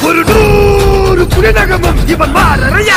ஒரு நூறு புலிநகமும் இவன் மாறறைய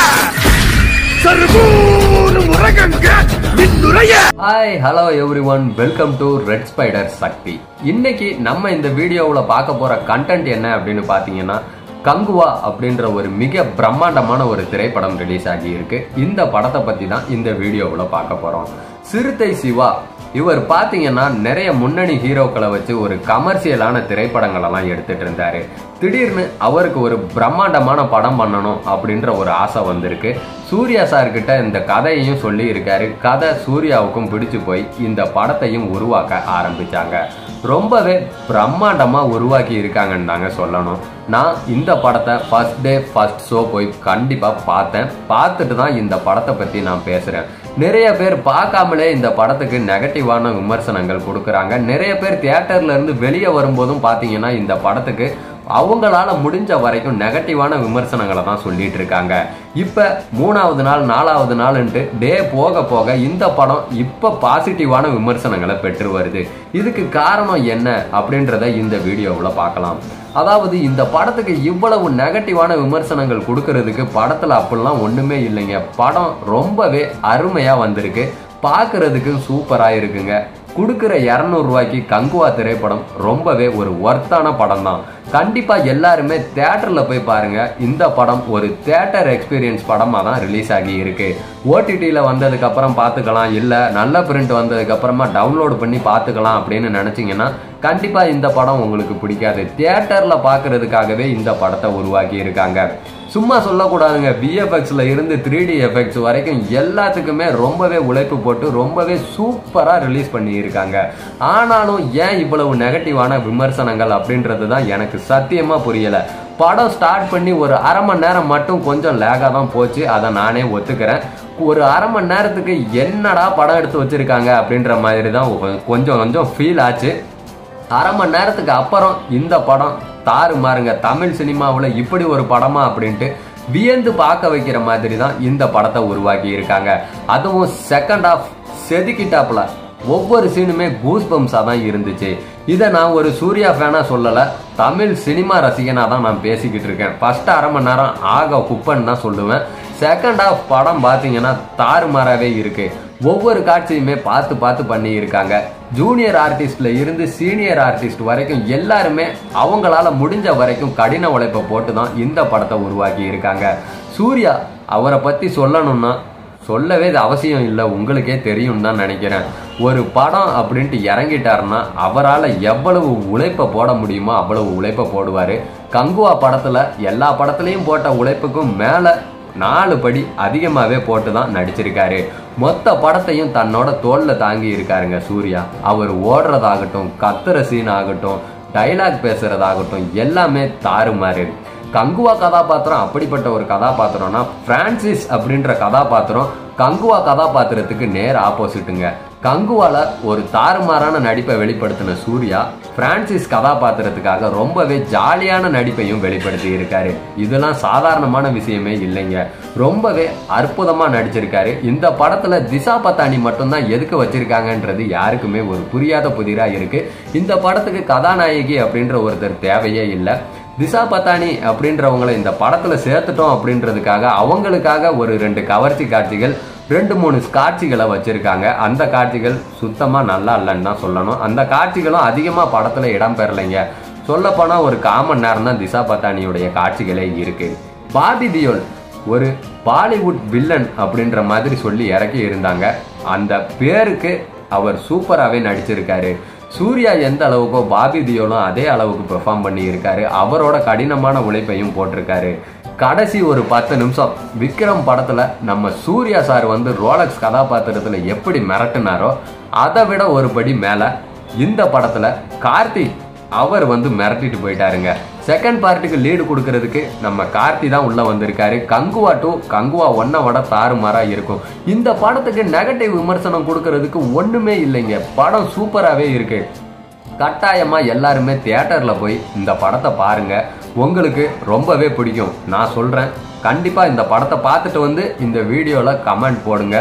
சர்வூரும் உரகங்க மின்னுரைய hi hello everyone welcome to Red Spider Sakthi இன்னைக்கு நம்ம இந்த வீடியோவில் பார்க்க போற கண்டென்ட் என்ன அப்படின்னு பார்த்தீங்கன்னா கங்குவா அப்படின்ற ஒரு மிக பிரம்மாண்டமான ஒரு திரைப்படம் ரிலீஸ் ஆகி இருக்கு இந்த படத்தை பத்தி தான் இந்த வீடியோவில் பார்க்க போறோம் சிறுத்தை சிவா இவர் பார்த்தீங்கன்னா நிறைய முன்னணி ஹீரோக்களை வச்சு ஒரு கமர்ஷியலான திரைப்படங்கள் எல்லாம் எடுத்துட்டு இருந்தாரு திடீர்னு அவருக்கு ஒரு பிரம்மாண்டமான படம் பண்ணணும் அப்படின்ற ஒரு ஆசை வந்திருக்கு சூர்யா சார் கிட்ட இந்த கதையையும் சொல்லி இருக்காரு கதை சூர்யாவுக்கும் பிடிச்சு போய் இந்த படத்தையும் உருவாக்க ஆரம்பிச்சாங்க ரொம்பவே பிரம்மாண்டமா உருவாக்கி இருக்காங்கன்னு தாங்க சொல்லணும் நான் இந்த படத்தை ஃபர்ஸ்ட் டே ஃபர்ஸ்ட் ஷோ போய் கண்டிப்பா பார்த்தேன் பார்த்துட்டு தான் இந்த படத்தை பத்தி நான் பேசுறேன் நிறைய பேர் பார்க்காமலே இந்த படத்துக்கு நெகட்டிவான விமர்சனங்கள் கொடுக்குறாங்க நிறைய பேர் தியேட்டர்ல இருந்து வெளியே வரும்போதும் பார்த்தீங்கன்னா இந்த படத்துக்கு அவங்களால முடிஞ்ச வரைக்கும் நெகட்டிவான விமர்சனங்களை தான் சொல்லிட்டு இருக்காங்க இப்ப மூணாவது நாள் நாலாவது நாள்ன்ட்டு டே போக போக இந்த படம் இப்ப பாசிட்டிவான விமர்சனங்களை பெற்று வருது இதுக்கு காரணம் என்ன அப்படின்றத இந்த வீடியோவில் பார்க்கலாம் அதாவது இந்த படத்துக்கு இவ்வளவு நெகட்டிவான விமர்சனங்கள் கொடுக்கறதுக்கு படத்துல அப்படிலாம் ஒண்ணுமே இல்லைங்க படம் ரொம்பவே அருமையா வந்திருக்கு பார்க்கறதுக்கு சூப்பரா இருக்குங்க கொடுக்குற இரநூறுவாய்க்கு கங்குவா திரைப்படம் ரொம்பவே ஒரு ஒர்த்தான படம் தான் கண்டிப்பா எல்லாருமே தேட்டர்ல போய் பாருங்க இந்த படம் ஒரு தேட்டர் எக்ஸ்பீரியன்ஸ் படமா தான் ரிலீஸ் ஆகி இருக்கு ஓடிடியில வந்ததுக்கு அப்புறம் பார்த்துக்கலாம் இல்ல நல்ல பிரிண்ட் வந்ததுக்கு அப்புறமா டவுன்லோட் பண்ணி பார்த்துக்கலாம் அப்படின்னு நினைச்சீங்கன்னா கண்டிப்பா இந்த படம் உங்களுக்கு பிடிக்காது தியேட்டர்ல பார்க்கறதுக்காகவே இந்த படத்தை உருவாக்கி இருக்காங்க சும்மா சொல்லக்கூடாதுங்க விஎஃப்எக்ஸ்ல இருந்து த்ரீ டி எஃபெக்ட்ஸ் வரைக்கும் எல்லாத்துக்குமே ரொம்பவே உழைப்பு போட்டு ரொம்பவே சூப்பரா ரிலீஸ் பண்ணி இருக்காங்க ஆனாலும் ஏன் இவ்வளவு நெகட்டிவான விமர்சனங்கள் அப்படின்றது தான் எனக்கு சத்தியமா புரியல படம் ஸ்டார்ட் பண்ணி ஒரு அரை மணி நேரம் மட்டும் கொஞ்சம் லேகாக தான் போச்சு அதை நானே ஒத்துக்கிறேன் ஒரு அரை மணி நேரத்துக்கு என்னடா படம் எடுத்து வச்சிருக்காங்க அப்படின்ற மாதிரி தான் கொஞ்சம் கொஞ்சம் ஃபீல் ஆச்சு அரை மணி நேரத்துக்கு அப்புறம் இந்த படம் தாறு மாறுங்க தமிழ் சினிமாவில் இப்படி ஒரு படமா அப்படின்ட்டு வியந்து பார்க்க வைக்கிற மாதிரி தான் இந்த படத்தை உருவாக்கி இருக்காங்க அதுவும் செகண்ட் ஆஃப் செதுக்கிட்டாப்புல ஒவ்வொரு சீனுமே கூஸ் பம்ஸாக தான் இருந்துச்சு இதை நான் ஒரு சூர்யா ஃபேனாக சொல்லலை தமிழ் சினிமா ரசிகனாக தான் நான் பேசிக்கிட்டு இருக்கேன் ஃபர்ஸ்ட் அரை மணி நேரம் ஆக குப்பன்னு தான் சொல்லுவேன் செகண்ட் ஆஃப் படம் பார்த்தீங்கன்னா தாறுமாறாவே இருக்கு ஒவ்வொரு காட்சியுமே பார்த்து பார்த்து பண்ணி இருக்காங்க ஜூனியர் ஆர்டிஸ்ட்ல இருந்து சீனியர் ஆர்டிஸ்ட் வரைக்கும் எல்லாருமே அவங்களால முடிஞ்ச வரைக்கும் கடின உழைப்பை போட்டு தான் இந்த படத்தை உருவாக்கி இருக்காங்க சூர்யா அவரை பத்தி சொல்லணும்னா சொல்லவே இது அவசியம் இல்லை உங்களுக்கே தெரியும் தான் நினைக்கிறேன் ஒரு படம் அப்படின்ட்டு இறங்கிட்டாருன்னா அவரால் எவ்வளவு உழைப்பை போட முடியுமோ அவ்வளவு உழைப்பை போடுவார் கங்குவா படத்தில் எல்லா படத்துலையும் போட்ட உழைப்புக்கும் மேலே நாலு படி அதிகமாகவே போட்டு தான் நடிச்சிருக்காரு மொத்த படத்தையும் தன்னோட தோல்ல தாங்கி இருக்காருங்க சூர்யா அவர் ஓடுறதாகட்டும் கத்துற சீன் ஆகட்டும் டைலாக் பேசுறதாகட்டும் எல்லாமே தாறுமாறு கங்குவா கதாபாத்திரம் அப்படிப்பட்ட ஒரு கதாபாத்திரம்னா பிரான்சிஸ் அப்படின்ற கதாபாத்திரம் கங்குவா கதாபாத்திரத்துக்கு நேர் ஆப்போசிட்டுங்க கங்குவால ஒரு தாறுமாறான நடிப்பை வெளிப்படுத்தின சூர்யா பிரான்சிஸ் கதாபாத்திரத்துக்காக ரொம்பவே ஜாலியான நடிப்பையும் வெளிப்படுத்தி இருக்காரு இதெல்லாம் சாதாரணமான விஷயமே இல்லைங்க ரொம்பவே அற்புதமா நடிச்சிருக்காரு இந்த படத்துல திசா பத்தானி மட்டும்தான் எதுக்கு வச்சிருக்காங்கன்றது யாருக்குமே ஒரு புரியாத புதிரா இருக்கு இந்த படத்துக்கு கதாநாயகி அப்படின்ற ஒருத்தர் தேவையே இல்லை திசா பத்தானி அப்படின்றவங்களை இந்த படத்துல சேர்த்துட்டோம் அப்படின்றதுக்காக அவங்களுக்காக ஒரு ரெண்டு கவர்ச்சி காட்சிகள் ரெண்டு மூணு காட்சிகளை வச்சிருக்காங்க அந்த காட்சிகள் சுத்தமா நல்லா இல்லைன்னு தான் சொல்லணும் அந்த காட்சிகளும் அதிகமா படத்துல இடம் பெறலைங்க சொல்லப்போனா ஒரு காமன் நேரம் தான் திசா பத்தானியுடைய காட்சிகளே இருக்கு பாபி தியோல் ஒரு பாலிவுட் வில்லன் அப்படின்ற மாதிரி சொல்லி இறக்கி இருந்தாங்க அந்த பேருக்கு அவர் சூப்பராகவே நடிச்சிருக்காரு சூர்யா எந்த அளவுக்கோ பாபி தியோலும் அதே அளவுக்கு பெர்ஃபார்ம் பண்ணி இருக்காரு அவரோட கடினமான உழைப்பையும் போட்டிருக்காரு கடைசி ஒரு பத்து நிமிஷம் விக்ரம் படத்துல நம்ம சூர்யா சார் வந்து ரோலக்ஸ் கதாபாத்திரத்துல எப்படி மிரட்டினாரோ அதை விட ஒரு படி மேல இந்த படத்துல கார்த்திக் அவர் வந்து மிரட்டிட்டு போயிட்டாருங்க செகண்ட் பார்ட்டுக்கு லீடு கொடுக்கறதுக்கு நம்ம கார்த்தி தான் உள்ள வந்திருக்காரு கங்குவா டூ கங்குவா ஒன்னை விட தாறுமாறா இருக்கும் இந்த படத்துக்கு நெகட்டிவ் விமர்சனம் கொடுக்கறதுக்கு ஒண்ணுமே இல்லைங்க படம் சூப்பராகவே இருக்கு கட்டாயமா எல்லாருமே தியேட்டர்ல போய் இந்த படத்தை பாருங்க உங்களுக்கு ரொம்பவே பிடிக்கும் நான் சொல்றேன் கண்டிப்பா இந்த படத்தை பார்த்துட்டு வந்து இந்த வீடியோல கமெண்ட் போடுங்க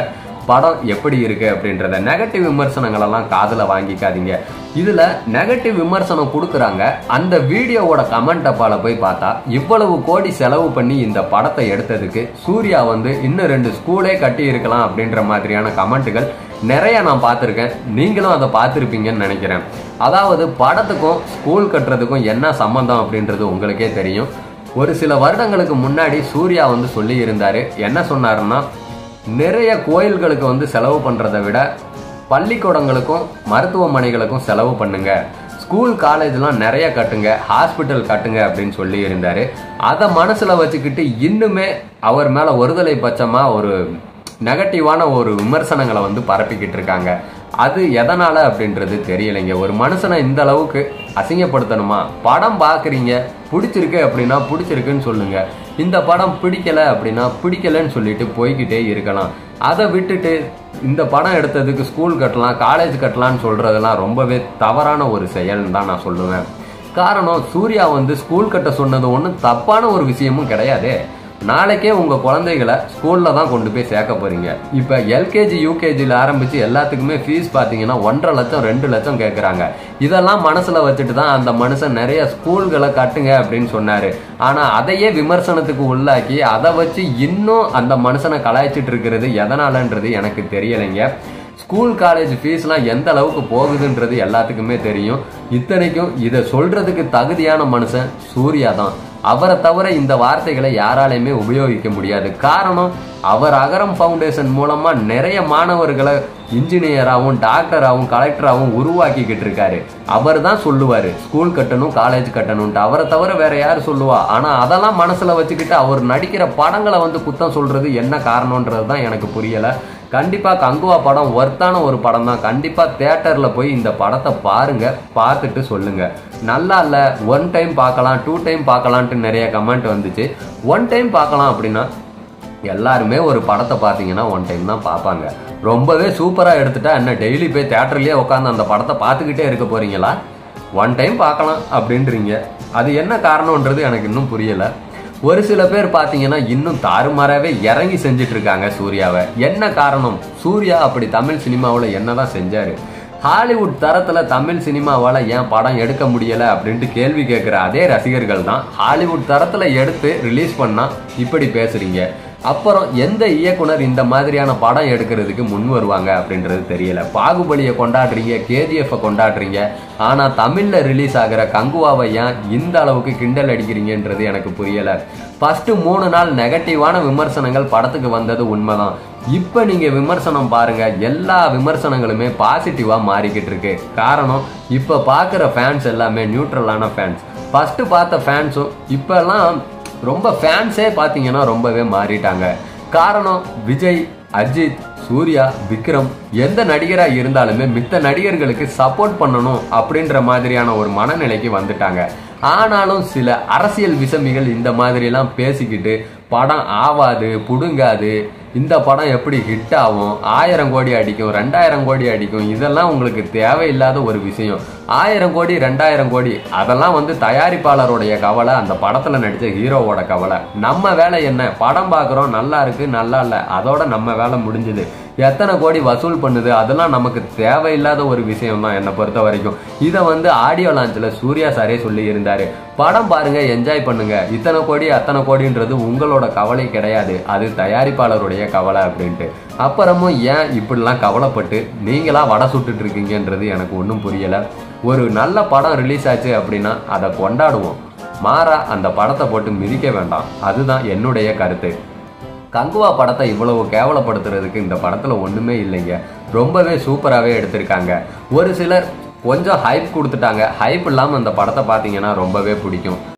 படம் எப்படி இருக்கு அப்படின்றத நெகட்டிவ் விமர்சனங்கள் எல்லாம் காதுல வாங்கிக்காதீங்க இதுல நெகட்டிவ் விமர்சனம் கொடுக்குறாங்க அந்த வீடியோவோட கமெண்ட் அப்பால போய் பார்த்தா இவ்வளவு கோடி செலவு பண்ணி இந்த படத்தை எடுத்ததுக்கு சூர்யா வந்து இன்னும் ரெண்டு ஸ்கூலே கட்டி இருக்கலாம் அப்படின்ற மாதிரியான கமெண்ட்டுகள் நிறைய நான் பார்த்துருக்கேன் நீங்களும் அதை பார்த்துருப்பீங்கன்னு நினைக்கிறேன் அதாவது படத்துக்கும் ஸ்கூல் கட்டுறதுக்கும் என்ன சம்பந்தம் அப்படின்றது உங்களுக்கே தெரியும் ஒரு சில வருடங்களுக்கு முன்னாடி சூர்யா வந்து சொல்லி இருந்தாரு என்ன சொன்னாருன்னா நிறைய கோயில்களுக்கு வந்து செலவு பண்றதை விட பள்ளிக்கூடங்களுக்கும் மருத்துவமனைகளுக்கும் செலவு பண்ணுங்க ஸ்கூல் காலேஜ்லாம் நிறைய கட்டுங்க ஹாஸ்பிட்டல் கட்டுங்க அப்படின்னு சொல்லி இருந்தாரு அதை மனசுல வச்சுக்கிட்டு இன்னுமே அவர் மேல ஒருதலை பட்சமா ஒரு நெகட்டிவான ஒரு விமர்சனங்களை வந்து பரப்பிக்கிட்டு இருக்காங்க அது எதனால அப்படின்றது தெரியலைங்க ஒரு மனுஷனை இந்த அளவுக்கு அசிங்கப்படுத்தணுமா படம் பார்க்குறீங்க பிடிச்சிருக்கு அப்படின்னா பிடிச்சிருக்குன்னு சொல்லுங்க இந்த படம் பிடிக்கல அப்படின்னா பிடிக்கலன்னு சொல்லிட்டு போய்கிட்டே இருக்கலாம் அதை விட்டுட்டு இந்த படம் எடுத்ததுக்கு ஸ்கூல் கட்டலாம் காலேஜ் கட்டலாம்னு சொல்றதெல்லாம் ரொம்பவே தவறான ஒரு செயல்னு தான் நான் சொல்லுவேன் காரணம் சூர்யா வந்து ஸ்கூல் கட்ட சொன்னது ஒன்றும் தப்பான ஒரு விஷயமும் கிடையாதே நாளைக்கே உங்க குழந்தைகளை ஸ்கூல்ல தான் கொண்டு போய் சேர்க்க போறீங்க இப்ப எல்கேஜி யூகேஜில ஆரம்பிச்சு எல்லாத்துக்குமே ஃபீஸ் பாத்தீங்கன்னா ஒன்றரை லட்சம் ரெண்டு லட்சம் கேட்கறாங்க இதெல்லாம் மனசுல வச்சுட்டு தான் அந்த மனுஷன் நிறைய ஸ்கூல்களை கட்டுங்க அப்படின்னு சொன்னாரு ஆனா அதையே விமர்சனத்துக்கு உள்ளாக்கி அதை வச்சு இன்னும் அந்த மனுஷனை கலாய்ச்சிட்டு இருக்கிறது எதனாலன்றது எனக்கு தெரியலைங்க ஸ்கூல் காலேஜ் ஃபீஸ்லாம் எந்த அளவுக்கு போகுதுன்றது எல்லாத்துக்குமே தெரியும் இத்தனைக்கும் இதை சொல்றதுக்கு தகுதியான மனுஷன் சூர்யா தான் அவரை தவிர இந்த வார்த்தைகளை யாராலையுமே உபயோகிக்க முடியாது காரணம் அவர் அகரம் ஃபவுண்டேஷன் மூலமா நிறைய மாணவர்களை இன்ஜினியராகவும் டாக்டராகவும் கலெக்டராகவும் உருவாக்கிக்கிட்டு இருக்காரு அவர் தான் சொல்லுவாரு ஸ்கூல் கட்டணும் காலேஜ் கட்டணும்ட்டு அவரை தவிர வேற யார் சொல்லுவா ஆனா அதெல்லாம் மனசுல வச்சுக்கிட்டு அவர் நடிக்கிற படங்களை வந்து குத்தம் சொல்றது என்ன காரணம்ன்றது தான் எனக்கு புரியல கண்டிப்பா கங்குவா படம் ஒர்த்தான ஒரு படம் தான் கண்டிப்பா தியேட்டர்ல போய் இந்த படத்தை பாருங்க பார்த்துட்டு சொல்லுங்க நல்லா இல்ல ஒன் டைம் பார்க்கலாம் டூ டைம் பார்க்கலான்ட்டு நிறைய கமெண்ட் வந்துச்சு ஒன் டைம் பார்க்கலாம் அப்படின்னா எல்லாருமே ஒரு படத்தை பார்த்தீங்கன்னா ஒன் டைம் தான் பார்ப்பாங்க ரொம்பவே சூப்பராக எடுத்துட்டா என்ன டெய்லி போய் தேட்டர்லயே உட்காந்து அந்த படத்தை பார்த்துக்கிட்டே இருக்க போறீங்களா ஒன் டைம் பார்க்கலாம் அப்படின்றீங்க அது என்ன காரணம்ன்றது எனக்கு இன்னும் புரியலை ஒரு சில பேர் பார்த்தீங்கன்னா இன்னும் தாறுமாறாவே இறங்கி செஞ்சுட்டு இருக்காங்க சூர்யாவை என்ன காரணம் சூர்யா அப்படி தமிழ் சினிமாவில் என்னதான் செஞ்சாரு ஹாலிவுட் தரத்துல தமிழ் சினிமாவால ஏன் படம் எடுக்க முடியல அப்படின்ட்டு கேள்வி கேட்கிற அதே ரசிகர்கள் தான் ஹாலிவுட் தரத்துல எடுத்து ரிலீஸ் பண்ணா இப்படி பேசுறீங்க அப்புறம் எந்த இயக்குனர் இந்த மாதிரியான படம் எடுக்கிறதுக்கு முன் வருவாங்க அப்படின்றது தெரியல பாகுபலியை கொண்டாடுறீங்க கேஜிஎஃப் கொண்டாடுறீங்க ஆனா தமிழ்ல ரிலீஸ் ஆகிற கங்குவாவை ஏன் இந்த அளவுக்கு கிண்டல் அடிக்கிறீங்கன்றது எனக்கு புரியல ஃபர்ஸ்ட் மூணு நாள் நெகட்டிவான விமர்சனங்கள் படத்துக்கு வந்தது உண்மைதான் இப்ப நீங்க விமர்சனம் பாருங்க எல்லா விமர்சனங்களுமே பாசிட்டிவா மாறிக்கிட்டு இருக்கு காரணம் இப்ப பாக்குற ஃபேன்ஸ் எல்லாமே நியூட்ரலான ஃபேன்ஸ் ஃபர்ஸ்ட் பார்த்த ஃபேன்ஸும் இப்பெல்லாம் ரொம்ப ஃபேன்ஸே பார்த்தீங்கன்னா ரொம்பவே மாறிட்டாங்க காரணம் விஜய் அஜித் சூர்யா விக்ரம் எந்த நடிகரா இருந்தாலுமே மித்த நடிகர்களுக்கு சப்போர்ட் பண்ணணும் அப்படின்ற மாதிரியான ஒரு மனநிலைக்கு வந்துட்டாங்க ஆனாலும் சில அரசியல் விசமிகள் இந்த மாதிரிலாம் பேசிக்கிட்டு படம் ஆவாது புடுங்காது இந்த படம் எப்படி ஹிட் ஆகும் ஆயிரம் கோடி அடிக்கும் ரெண்டாயிரம் கோடி அடிக்கும் இதெல்லாம் உங்களுக்கு தேவையில்லாத ஒரு விஷயம் ஆயிரம் கோடி ரெண்டாயிரம் கோடி அதெல்லாம் வந்து தயாரிப்பாளருடைய கவலை அந்த படத்துல நடிச்ச ஹீரோவோட கவலை நம்ம வேலை என்ன படம் பார்க்குறோம் நல்லா இருக்கு நல்லா இல்லை அதோட நம்ம வேலை முடிஞ்சுது எத்தனை கோடி வசூல் பண்ணுது அதெல்லாம் நமக்கு தேவையில்லாத ஒரு விஷயம் தான் என்னை பொறுத்த வரைக்கும் இதை வந்து ஆடியோ லான்ச்சில் சூர்யா சாரே சொல்லி இருந்தாரு படம் பாருங்க என்ஜாய் பண்ணுங்க இத்தனை கோடி அத்தனை கோடின்றது உங்களோட கவலை கிடையாது அது தயாரிப்பாளருடைய கவலை அப்படின்ட்டு அப்புறமும் ஏன் இப்படிலாம் கவலைப்பட்டு நீங்களா வடை சுட்டுட்டு இருக்கீங்கன்றது எனக்கு ஒன்றும் புரியல ஒரு நல்ல படம் ரிலீஸ் ஆச்சு அப்படின்னா அதை கொண்டாடுவோம் மாறா அந்த படத்தை போட்டு மிதிக்க வேண்டாம் அதுதான் என்னுடைய கருத்து கங்குவா படத்தை இவ்வளவு கேவலப்படுத்துறதுக்கு இந்த படத்துல ஒண்ணுமே இல்லைங்க ரொம்பவே சூப்பராகவே எடுத்திருக்காங்க ஒரு சிலர் கொஞ்சம் ஹைப் கொடுத்துட்டாங்க ஹைப் இல்லாமல் அந்த படத்தை பார்த்தீங்கன்னா ரொம்பவே பிடிக்கும்